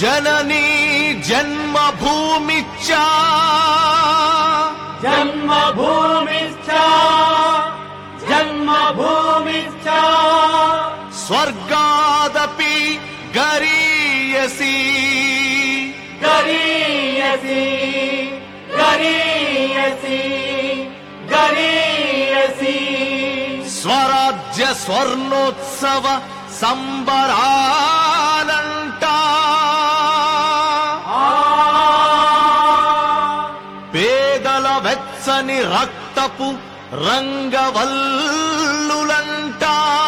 జననీ జన్మభూమిచ్చ జన్మభూమిశ్చ జన్మభూమిశ్చ స్వర్గాదపి గరీయసి గరీయసి గరీయసి గరీయసి స్వరాజ్య స్వర్ణోత్సవ సంబరాలంట ఆ పేదల వెచ్చని రక్తపు రంగవల్లులంట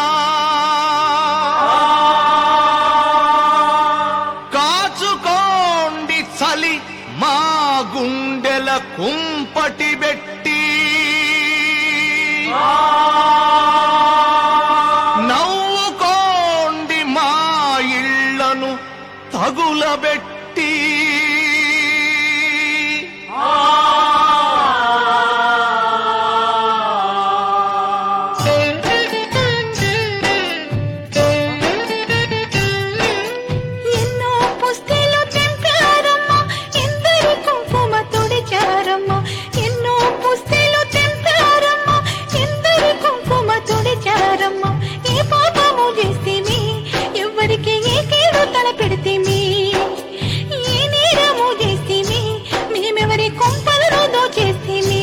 కాచుకోండి చలి మా గుండెల కుంపటి పెట్టి నవ్వుకోండి మా ఇళ్లను తగులబెట్టి ఎన్నో పుస్తెలు తెంపారమ్మా ఎందరి కుంకుమ తుడిచారమ్మా ఎన్నో పుస్తెలు తెంపారమ్మా ఎందరి కుంకుమ తుడిచారమ్మా ఏ పాపము చేస్తేమి ఎవరికి ఏ కీడు తలపెడితేమి ఏ నేరము చేస్తేమి మేమెవరి కుంపలను దోచేస్తేమి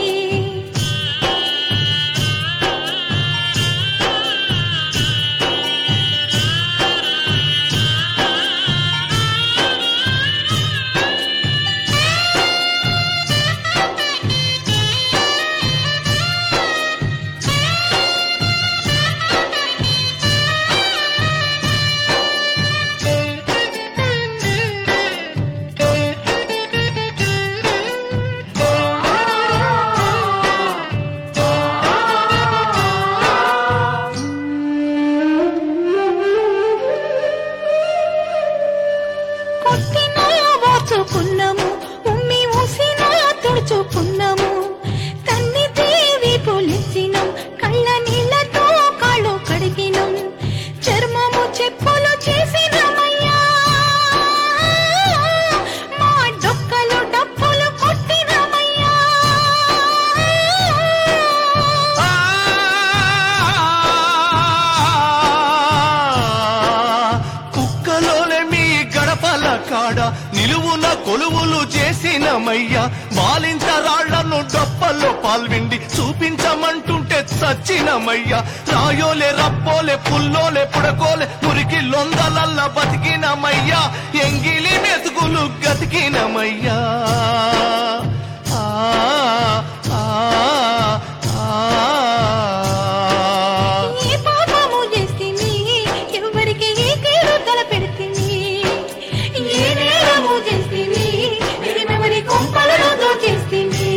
కొట్టినా ఓర్చుకున్నాము ఉమ్మి ఊసినా తుడుచుకున్నాము తన్ని దేవి పొలిసినం కళ్ళ నీళ్ళతో కాళ్ళు కడిగినం చర్మము చెప్పులు చేసినమయ్యా మా డొక్కలు డప్పులు కొట్టినమయ్యా కుక్కలోనే మీ గడపల కాడ నిలువున కొలువులు చేసినమయ్యా బాలింత రాళ్లను డప్పల్లో పాల్విండి చూపించమంటుంటే చచ్చినమయ్యా రాయోలే రప్పోలే పుల్లోలే పుడకోలే మురికి లొందలల్ల బతికినమయ్యా ఎంగిలి మెతుకులు గతికినమయ్యా ఆ, ఆ, ఆ, ఏ పాపము చేస్తిమి ఎవరికి ఏ కీడు తలపెడితిమి ఏ నేరము చేస్తిమి మేమెవరి కొంపలను దోచేస్తిమి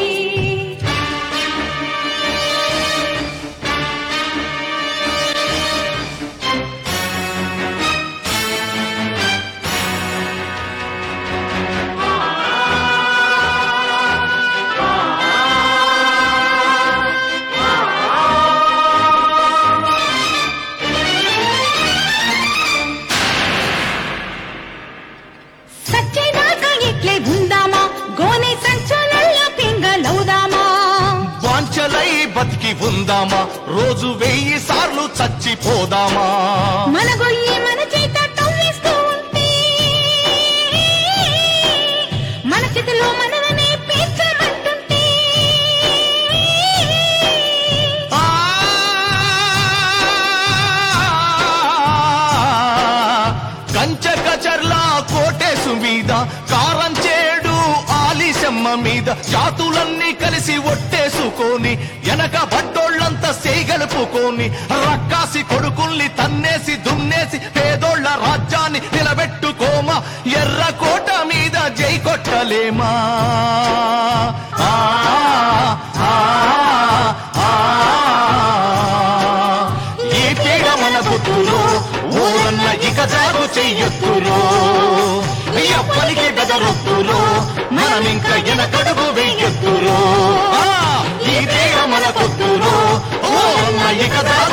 సచ్చేదాకా ఇట్లే ఉందామా గోనె సంచులల్లో పింగలవుదామా వాంచలై బతికి ఉందామా రోజు వెయ్యి సార్లు చచ్చిపోదామా మన గొయ్యి మన చేత తవ్వేస్తూ ఉంటే మన చేతిలో మనదనే పేర్చమంటుంటే ఆ! కంచె కచర్లా కోటేసు మీద కారం చేడు ఆలిశమ్మ మీద జాతులన్నీ కలిసి ఒట్టేసుకొని వెనక బడ్డోళ్ళంతా సేగలుపుకొని రక్కాసి కొడుకుల్ని తన్నేసి దున్నేసి పేదోళ్ళ రాజ్యాన్ని నిలబెట్టుకోమా ఎర్ర కోట మీద జై కొట్టలేమా ఆ, ఆ, ఆ, ఈ పీడ మన బుద్ధులో ఊరన్న ఇక జాగు చెయ్యొద్దురో ఎప్పటికీ బెదరొద్దురో మనం ఇంకా వెనకడుగు వెయ్యొద్దురో ఆ, ఈ పీడ మన బుద్ధులో ఊరన్న ఇక జాగు